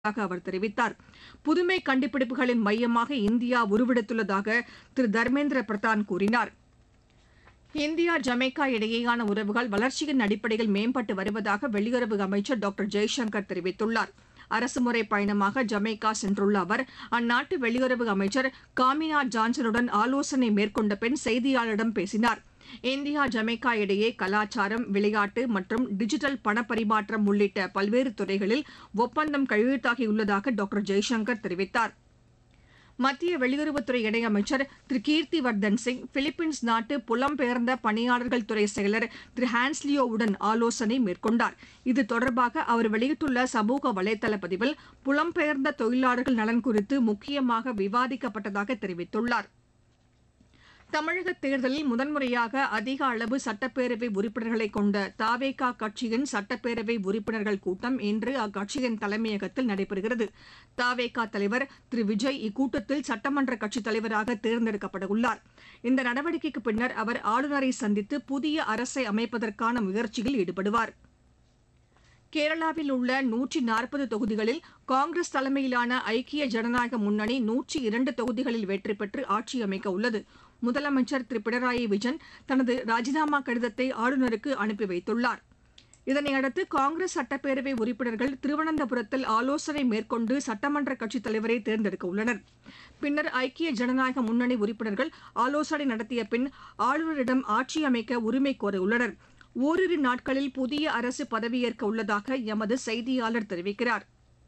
உள்ளதாக அவர் தெரிவித்தார் புதுமை கண்டுபிடிப்புகளின் மையமாக இந்தியா உருவெடுத்துள்ளதாக திரு தர்மேந்திர பிரதான் கூறினார் இந்தியா ஜமைக்கா இடையேயான உறவுகள் வளர்ச்சியின் அடிப்படையில் மேம்பட்டு வருவதாக வெளியுறவு அமைச்சர் டாக்டர் ஜெய்சங்கர் தெரிவித்துள்ளார் அரசுமுறை பயணமாக ஜமைக்கா சென்றுள்ள அவர் அந்நாட்டு வெளியுறவு அமைச்சர் காமினா ஜான்சனுடன் ஆலோசனை மேற்கொண்ட பின் செய்தியாளர்களிடம் பேசினார் இந்தியா ஜமைக்கா இடையே கலாச்சாரம் விளையாட்டு மற்றும் டிஜிட்டல் பணப்பரிமாற்றம் உள்ளிட்ட பல்வேறு துறைகளில் ஒப்பந்தம் கையெழுத்தாகியுள்ளதாக டாக்டர் ஜெய்சங்கர் தெரிவித்தார் மத்திய வெளியுறவுத்துறை இணையமைச்சர் திரு கீர்த்தி வர்தன் சிங் பிலிப்பீன்ஸ் நாட்டு புலம்பெயர்ந்த பணியாளர்கள் துறை செயலர் திரு ஹான்ஸ்லியோவுடன் ஆலோசனை மேற்கொண்டார் இது தொடர்பாக அவர் வெளியிட்டுள்ள சமூக வலைதள பதிவில் புலம்பெயர்ந்த தொழிலாளர்கள் நலன் குறித்து முக்கியமாக விவாதிக்கப்பட்டதாக தெரிவித்துள்ளார் தமிழக தேர்தலில் முதன்முறையாக அதிக அளவு சட்டப்பேரவை உறுப்பினர்களை கொண்ட தாவேகா கட்சியின் சட்டப்பேரவை உறுப்பினர்கள் கூட்டம் இன்று அக்கட்சியின் தலைமையகத்தில் நடைபெறுகிறது தாவேகா தலைவர் திரு விஜய் இக்கூட்டத்தில் சட்டமன்ற கட்சித் தலைவராக தேர்ந்தெடுக்கப்பட உள்ளார் இந்த நடவடிக்கைக்கு பின்னர் அவர் ஆளுநரை சந்தித்து புதிய அரசை அமைப்பதற்கான முயற்சியில் ஈடுபடுவார் கேரளாவில் உள்ள நூற்றி நாற்பது தொகுதிகளில் காங்கிரஸ் தலைமையிலான ஐக்கிய ஜனநாயக முன்னணி நூற்றி இரண்டு தொகுதிகளில் வெற்றி பெற்று ஆட்சி அமைக்க உள்ளது முதலமைச்சர் திரு பினராயி விஜயன் தனது ராஜினாமா கடிதத்தை ஆளுநருக்கு அனுப்பி வைத்துள்ளார் இதனையடுத்து காங்கிரஸ் சட்டப்பேரவை உறுப்பினர்கள் திருவனந்தபுரத்தில் ஆலோசனை மேற்கொண்டு சட்டமன்ற கட்சித் தலைவரை தேர்ந்தெடுக்க உள்ளனர் பின்னர் ஐக்கிய ஜனநாயக முன்னணி உறுப்பினர்கள் ஆலோசனை நடத்திய பின் ஆளுநரிடம் ஆட்சி அமைக்க உரிமை கோரவுள்ளனர் ஓரிரு நாட்களில் புதிய அரசு பதவியேற்க உள்ளதாக எமது செய்தியாளர் தெரிவிக்கிறார்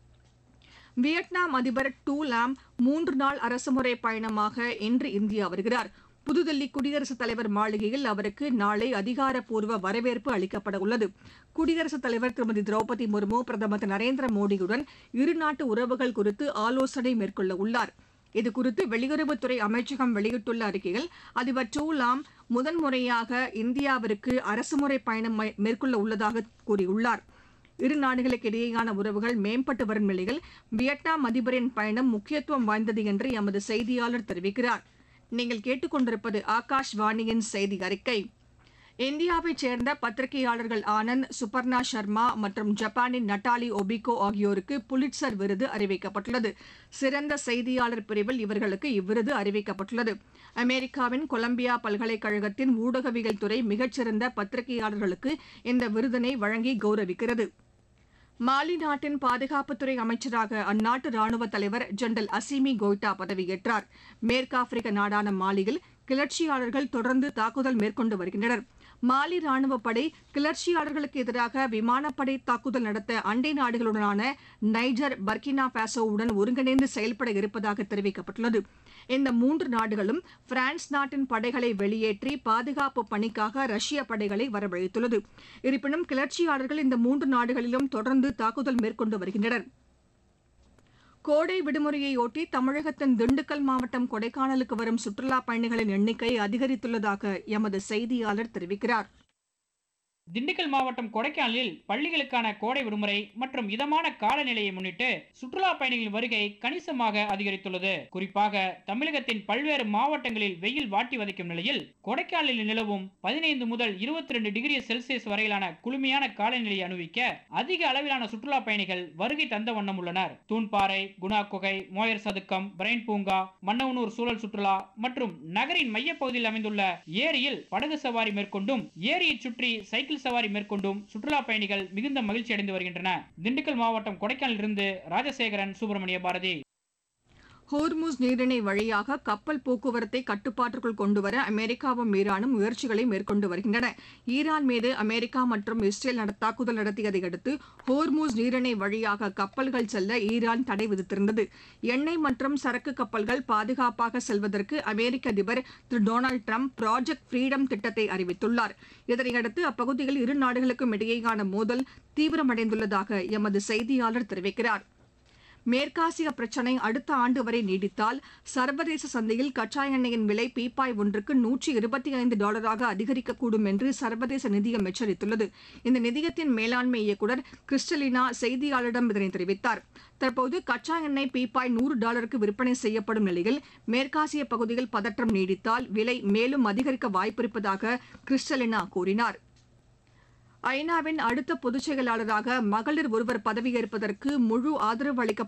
வியட்நாம் அதிபர் டூ லாம் மூன்று நாள் அரசுமுறை பயணமாக இன்று இந்தியா வருகிறார் புதுதில்லி குடியரசுத் தலைவர் மாளிகையில் அவருக்கு நாளை அதிகாரப்பூர்வ வரவேற்பு அளிக்கப்பட உள்ளது குடியரசுத் தலைவர் திருமதி திரௌபதி முர்மு பிரதமர் திரு நரேந்திர மோடியுடன் இருநாட்டு உறவுகள் குறித்து ஆலோசனை மேற்கொள்ள உள்ளார் இதுகுறித்து வெளியுறவுத்துறை அமைச்சகம் வெளியிட்டுள்ள அறிக்கையில் அதிபர் டூ லாம் முதன்முறையாக இந்தியாவிற்கு அரசுமுறை பயணம் மேற்கொள்ள உள்ளதாக கூறியுள்ளார் இரு நாடுகளுக்கு இடையேயான உறவுகள் மேம்பட்டு வரும் நிலையில் வியட்நாம் அதிபரின் பயணம் முக்கியத்துவம் வாய்ந்தது என்று எமது செய்தியாளர் தெரிவிக்கிறார் நீங்கள் கேட்டுக்கொண்டிருப்பது ஆகாஷ்வாணியின் செய்தி அறிக்கை இந்தியாவைச் சேர்ந்த பத்திரிகையாளர்கள் ஆனந்த் சுபர்ணா சர்மா மற்றும் ஜப்பானின் நட்டாலி ஒபிகோ ஆகியோருக்கு புலிட்சர் விருது அறிவிக்கப்பட்டுள்ளது சிறந்த செய்தியாளர் பிரிவில் இவர்களுக்கு இவ்விருது அறிவிக்கப்பட்டுள்ளது அமெரிக்காவின் கொலம்பியா பல்கலைக்கழகத்தின் ஊடகவியல் துறை மிகச்சிறந்த பத்திரிகையாளர்களுக்கு இந்த விருதினை வழங்கி கௌரவிக்கிறது மாலி நாட்டின் பாதுகாப்புத்துறை அமைச்சராக அந்நாட்டு ராணுவ தலைவர் ஜெனரல் அசிமி கோய்டா பதவியேற்றார் மேற்காப்பிரிக்க நாடான மாலியில் கிளர்ச்சியாளர்கள் தொடர்ந்து தாக்குதல் மேற்கொண்டு வருகின்றனர் மாலி ராணுவப்படை கிளர்ச்சியாளர்களுக்கு எதிராக விமானப்படை தாக்குதல் நடத்த அண்டை நாடுகளுடனான நைஜர் பர்கினா பாசோவுடன் ஒருங்கிணைந்து செயல்பட இருப்பதாக தெரிவிக்கப்பட்டுள்ளது இந்த மூன்று நாடுகளும் பிரான்ஸ் நாட்டின் படைகளை வெளியேற்றி பாதுகாப்பு பணிக்காக ரஷ்ய படைகளை வரவழைத்துள்ளது இருப்பினும் கிளர்ச்சியாளர்கள் இந்த மூன்று நாடுகளிலும் தொடர்ந்து தாக்குதல் மேற்கொண்டு வருகின்றனர் கோடை விடுமுறையொட்டி தமிழகத்தின் திண்டுக்கல் மாவட்டம் கொடைக்கானலுக்கு வரும் சுற்றுலாப் பயணிகளின் எண்ணிக்கை அதிகரித்துள்ளதாக எமது செய்தியாளர் தெரிவிக்கிறார் திண்டுக்கல் மாவட்டம் கொடைக்கானலில் பள்ளிகளுக்கான கோடை விடுமுறை மற்றும் இதமான காலநிலையை முன்னிட்டு சுற்றுலா பயணிகளின் வருகை கணிசமாக அதிகரித்துள்ளது குறிப்பாக தமிழகத்தின் பல்வேறு மாவட்டங்களில் வெயில் வாட்டி வதைக்கும் நிலையில் கொடைக்கானலில் நிலவும் பதினைந்து முதல் இருபத்தி ரெண்டு டிகிரி செல்சியஸ் வரையிலான குளுமையான காலநிலையை அனுபவிக்க அதிக அளவிலான சுற்றுலா பயணிகள் வருகை தந்த வண்ணம் உள்ளனர் தூண்பாறை குணா குகை மோயர் சதுக்கம் பிரைன் பூங்கா மன்னவனூர் சூழல் சுற்றுலா மற்றும் நகரின் மையப்பகுதியில் அமைந்துள்ள ஏரியில் படகு சவாரி மேற்கொண்டும் ஏரியை சுற்றி சைக்கிள் சைக்கிள் சவாரி மேற்கொண்டும் சுற்றுலா பயணிகள் மிகுந்த மகிழ்ச்சி அடைந்து வருகின்றன திண்டுக்கல் மாவட்டம் கொடைக்கானலிருந்து ராஜசேகரன் சுப்பிரமணிய பாரதி ஹோர்முஸ் நீரிணை வழியாக கப்பல் போக்குவரத்தை கட்டுப்பாட்டுக்குள் கொண்டுவர அமெரிக்காவும் ஈரானும் முயற்சிகளை மேற்கொண்டு வருகின்றன ஈரான் மீது அமெரிக்கா மற்றும் இஸ்ரேல் தாக்குதல் நடத்தியதை அடுத்து ஹோர்முஸ் நீரிணை வழியாக கப்பல்கள் செல்ல ஈரான் தடை விதித்திருந்தது எண்ணெய் மற்றும் சரக்கு கப்பல்கள் பாதுகாப்பாக செல்வதற்கு அமெரிக்க அதிபர் திரு டொனால்டு டிரம்ப் ப்ராஜெக்ட் ஃப்ரீடம் திட்டத்தை அறிவித்துள்ளார் இதனையடுத்து அப்பகுதியில் இரு நாடுகளுக்கும் இடையேயான மோதல் தீவிரமடைந்துள்ளதாக எமது செய்தியாளர் தெரிவிக்கிறார் மேற்காசிய பிரச்சினை அடுத்த ஆண்டு வரை நீடித்தால் சர்வதேச சந்தையில் கச்சா எண்ணெயின் விலை பீப்பாய் ஒன்றுக்கு நூற்றி இருபத்தி ஐந்து டாலராக அதிகரிக்கக்கூடும் என்று சர்வதேச நிதியம் எச்சரித்துள்ளது இந்த நிதியத்தின் மேலாண்மை இயக்குநர் கிறிஸ்டலினா செய்தியாளரிடம் இதனை தெரிவித்தார் தற்போது கச்சா எண்ணெய் பீப்பாய் நூறு டாலருக்கு விற்பனை செய்யப்படும் நிலையில் மேற்காசிய பகுதியில் பதற்றம் நீடித்தால் விலை மேலும் அதிகரிக்க வாய்ப்பிருப்பதாக கிறிஸ்டலினா கூறினார் ஐநாவின் அடுத்த பொதுச் செயலாளராக மகளிர் ஒருவர் பதவியேற்பதற்கு முழு ஆதரவு அளிக்கப்படும்